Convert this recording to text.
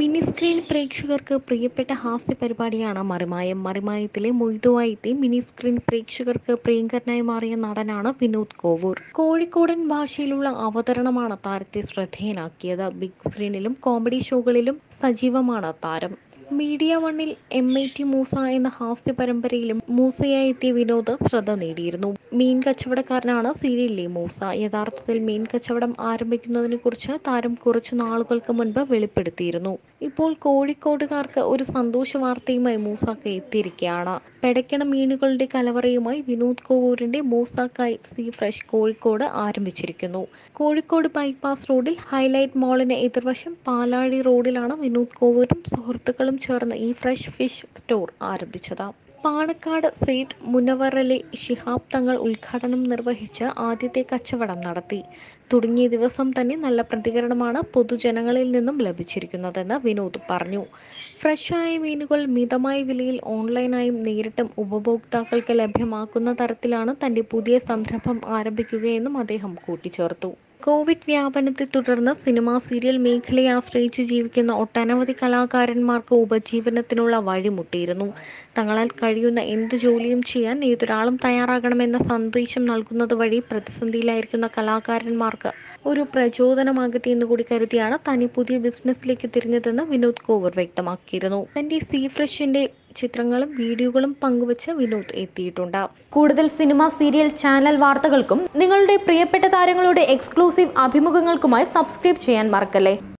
mini screen പ്രേക്ഷകർക്ക് പ്രിയപ്പെട്ട ഹാസ്യ പരിപാടിയാണ് മറിമായം മറിമായത്തിലെ മൊയ്തുവായി എത്തി മിനി സ്ക്രീൻ പ്രേക്ഷകർക്ക് പ്രിയങ്കരനായി മാറിയ നടനാണ് വിനോദ് കോവൂർ കോഴിക്കോടൻ ഭാഷയിലുള്ള അവതരണമാണ് താരത്തെ ശ്രദ്ധേയനാക്കിയത് ബിഗ് സ്ക്രീനിലും കോമഡി ഷോകളിലും സജീവമാണ് താരം മീഡിയ വണ്ണിൽ എം ഐ ടി മൂസ എന്ന ഹാസ്യ പരമ്പരയിലും മൂസയായി എത്തിയ വിനോദ് ശ്രദ്ധ നേടിയിരുന്നു മീൻ കച്ചവടക്കാരനാണ് സീരിയലിലെ മൂസ യഥാർത്ഥത്തിൽ മീൻ കച്ചവടം ആരംഭിക്കുന്നതിനെ കുറിച്ച് താരം കുറച്ചു നാളുകൾക്ക് മുൻപ് വെളിപ്പെടുത്തിയിരുന്നു ഇപ്പോൾ കോഴിക്കോടുകാർക്ക് ഒരു സന്തോഷ വാർത്തയുമായി മൂസാക്ക എത്തിയിരിക്കുകയാണ് പെടയ്ക്കണ മീനുകളുടെ കലവറയുമായി വിനോദ് കോവൂരിന്റെ മൂസാക്കായ് സീ ഫ്രഷ് കോഴിക്കോട് ആരംഭിച്ചിരിക്കുന്നു കോഴിക്കോട് ബൈപ്പാസ് റോഡിൽ ഹൈലൈറ്റ് മാളിന് എതിർവശം പാലാഴി റോഡിലാണ് വിനോദ് കോവൂരും സുഹൃത്തുക്കളും ചേർന്ന് ഈ ഫ്രഷ് ഫിഷ് സ്റ്റോർ ആരംഭിച്ചത് പാണക്കാട് സെയ്ദ് മുനവറലി ശിഹാബ് തങ്ങൾ ഉദ്ഘാടനം നിർവഹിച്ച് ആദ്യത്തെ കച്ചവടം നടത്തി തുടങ്ങിയ ദിവസം തന്നെ നല്ല പ്രതികരണമാണ് പൊതുജനങ്ങളിൽ നിന്നും ലഭിച്ചിരിക്കുന്നതെന്ന് വിനോദ് പറഞ്ഞു ഫ്രഷായ മീനുകൾ മിതമായ വിലയിൽ ഓൺലൈനായും നേരിട്ടും ഉപഭോക്താക്കൾക്ക് ലഭ്യമാക്കുന്ന തരത്തിലാണ് തന്റെ പുതിയ സംരംഭം ആരംഭിക്കുകയെന്നും അദ്ദേഹം കൂട്ടിച്ചേർത്തു കോവിഡ് വ്യാപനത്തെ തുടർന്ന് സിനിമാ സീരിയൽ മേഖലയെ ആശ്രയിച്ച് ജീവിക്കുന്ന ഒട്ടനവധി കലാകാരന്മാർക്ക് ഉപജീവനത്തിനുള്ള വഴിമുട്ടിയിരുന്നു തങ്ങളാൽ കഴിയുന്ന എന്ത് ജോലിയും ചെയ്യാൻ ഏതൊരാളും തയ്യാറാകണമെന്ന സന്ദേശം നൽകുന്നത് വഴി പ്രതിസന്ധിയിലായിരിക്കുന്ന കലാകാരന്മാർക്ക് ഒരു പ്രചോദനമാകട്ടെ എന്ന് കൂടി കരുതിയാണ് തനി പുതിയ ബിസിനസ്സിലേക്ക് തിരിഞ്ഞതെന്ന് വിനോദ് കോവർ വ്യക്തമാക്കിയിരുന്നു തന്റെ സീ ഫ്രഷിന്റെ ചിത്രങ്ങളും വീഡിയോകളും പങ്കുവച്ച് വിനോദ് എത്തിയിട്ടുണ്ട് കൂടുതൽ സിനിമ സീരിയൽ ചാനൽ വാർത്തകൾക്കും നിങ്ങളുടെ പ്രിയപ്പെട്ട താരങ്ങളുടെ എക്സ്ക്ലൂസീവ് അഭിമുഖങ്ങൾക്കുമായി സബ്സ്ക്രൈബ് ചെയ്യാൻ മറക്കല്ലേ